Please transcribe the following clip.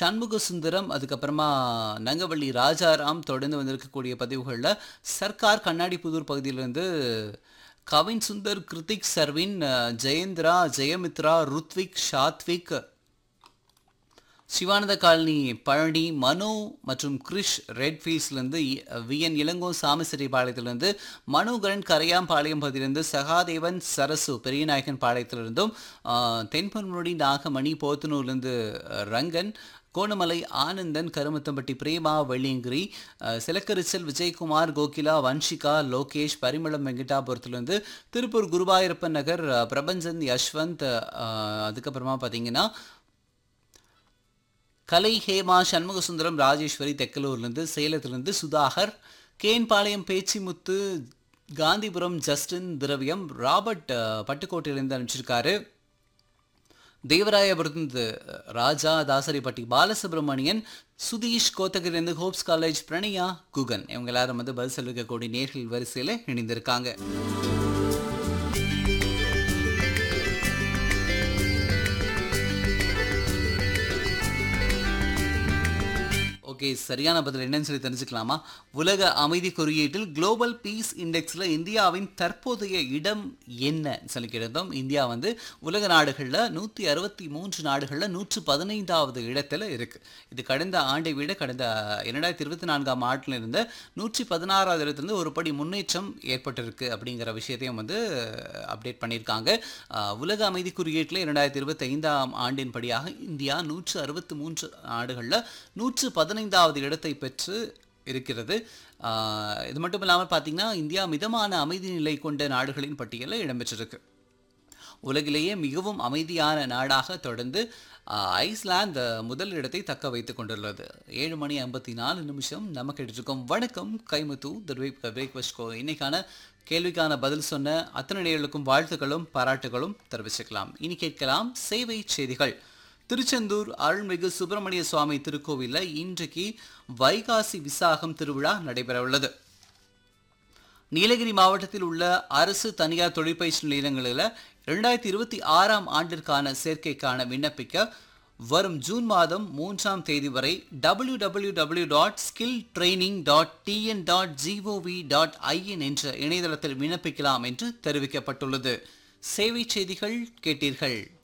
சண்முக சுந்தரம் அதுக்கப்புறமா நங்கவள்ளி ராஜாராம் தொடர்ந்து வந்திருக்கக்கூடிய பதிவுகளில் சர்க்கார் கண்ணாடி புதூர் பகுதியிலிருந்து கவின் சுந்தர் கிருத்திக் சர்வின் அஹ், ஜெயேந்திரா ஜெயமித்ரா ருத்விக் ஷாத்விக் சிவானந்த காலனி பழனி மனோ மற்றும் கிரிஷ் ரெட்ஃபீல்ட்ஸ்லேருந்து விஎன் இளங்கோ சாமிசிறிபாளையத்திலிருந்து மனோகரன் கரையாம்பாளையம் பகுதியிலிருந்து சகாதேவன் சரசு பெரியநாயக்கன் பாளையத்திலிருந்தும் ஆஹ், தென்பொன்முடி நாகமணி போத்தனூர்லேருந்து அஹ், ரங்கன் கோணமலை ஆனந்தன் கருமத்தம்பட்டி பிரேமா வெள்ளியங்கிரி அஹ், சிலக்கரிச்சல் விஜயகுமார் கோகிலா வன்ஷிகா லோகேஷ் பரிமளம் வெங்கடாபுரத்துலேருந்து திருப்பூர் குருவாயூரப்பன் நகர் அஹ், பிரபஞ்சன் யஷ்வந்த் அஹ், அதுக்கப்புறமா பார்த்தீங்கன்னா கலை ஹேமா சண்முகசுந்தரம் ராஜேஸ்வரி தெக்கலூர்லேருந்து சேலத்திலிருந்து சுதாகர் கேன்பாளையம் பேச்சிமுத்து காந்திபுரம் ஜஸ்டின் திரவியம் ராபர்ட் அஹ், பட்டுக்கோட்டையிலேருந்து அனுப்பிச்சிருக்காரு தேவராயபுரத்து ராஜா தாசரிப்பட்டி பாலசுப்ரமணியன் சுதீஷ் கோத்தகிரிலிருந்து ஹோப்ஸ் காலேஜ் பிரணயா குகன் இவங்க எல்லாரும் வந்து பதில் சொல்லிக்கக்கூடிய நேர்கள் வரிசையில் இணைந்திருக்காங்க ஓகே சரியான பதில் என்னன்னு சொல்லி தெரிஞ்சுக்கலாமா உலக அமைதி குறியீட்டில் குளோபல் பீஸ் இண்டெக்ஸில் இந்தியாவின் தற்போதைய இடம் என்ன சொல்லி கேட்டோம் இந்தியா வந்து உலக நாடுகளில் நூற்றி அறுபத்தி மூன்று நாடுகளில் நூற்று பதினைந்தாவது இடத்துல இருக்குது இது கடந்த ஆண்டை விட கடந்த இரண்டாயிரத்தி இருபத்தி நான்காம் ஆண்டில் இருந்த நூற்றி பதினாறாவது இடத்துலேருந்து ஒரு படி முன்னேற்றம் ஏற்பட்டிருக்கு அப்படிங்கிற விஷயத்தையும் வந்து அப்டேட் பண்ணியிருக்காங்க அஹ், உலக அமைதி குறியீட்டில் இரண்டாயிரத்தி இருபத்தி ஐந்தாம் ஆண்டின் படியாக இந்தியா நூற்று அறுபத்தி மூன்று நாடுகளில் நூற்று பதினைந்தாவது இடத்தை பெற்று இருக்கிறது ஆஹ் இது மட்டும் இல்லாமல் பார்த்தீங்கன்னா இந்தியா மிதமான அமைதி நிலை கொண்ட நாடுகளின் பட்டியலில் இடம்பெற்றிருக்கு உலகிலேயே மிகவும் அமைதியான நாடாக தொடர்ந்து ஆஹ், ஐஸ்லாந்து முதல் இடத்தை தக்க வைத்துக் கொண்டுள்ளது ஏழு மணி ஐம்பத்தி நாலு நிமிஷம் நம்ம கேட்டுருக்கோம் வணக்கம் கைமுத்து த பிரேக்ஃபாஸ்ட் கோ இன்னைக்கான கேள்விக்கான பதில் சொன்ன அத்தனை நேயர்களுக்கும் வாழ்த்துக்களும் பாராட்டுகளும் தெரிவிச்சுக்கலாம் இனி கேட்கலாம் சேவை செய்திகள் திருச்செந்தூர் அருள்மிகு சுப்பிரமணிய சுவாமி திருக்கோவிலில் இன்றைக்கு வைகாசி விசாகம் திருவிழா நடைபெறவுள்ளது நீலகிரி மாவட்டத்தில் உள்ள அரசு தனியார் தொழிற்பயிற்சி நிலையங்களில் இரண்டாயிரத்தி இருபத்தி ஆறாம் ஆண்டிற்கான சேர்க்கைக்கான விண்ணப்பிக்க வரும் ஜூன் மாதம் மூன்றாம் தேதி வரை W W W dot skill training dot TN dot GOV dot IN என்ற இணையதளத்தில் விண்ணப்பிக்கலாம் என்று தெரிவிக்கப்பட்டுள்ளது சேவை செய்திகள் கேட்டீர்கள்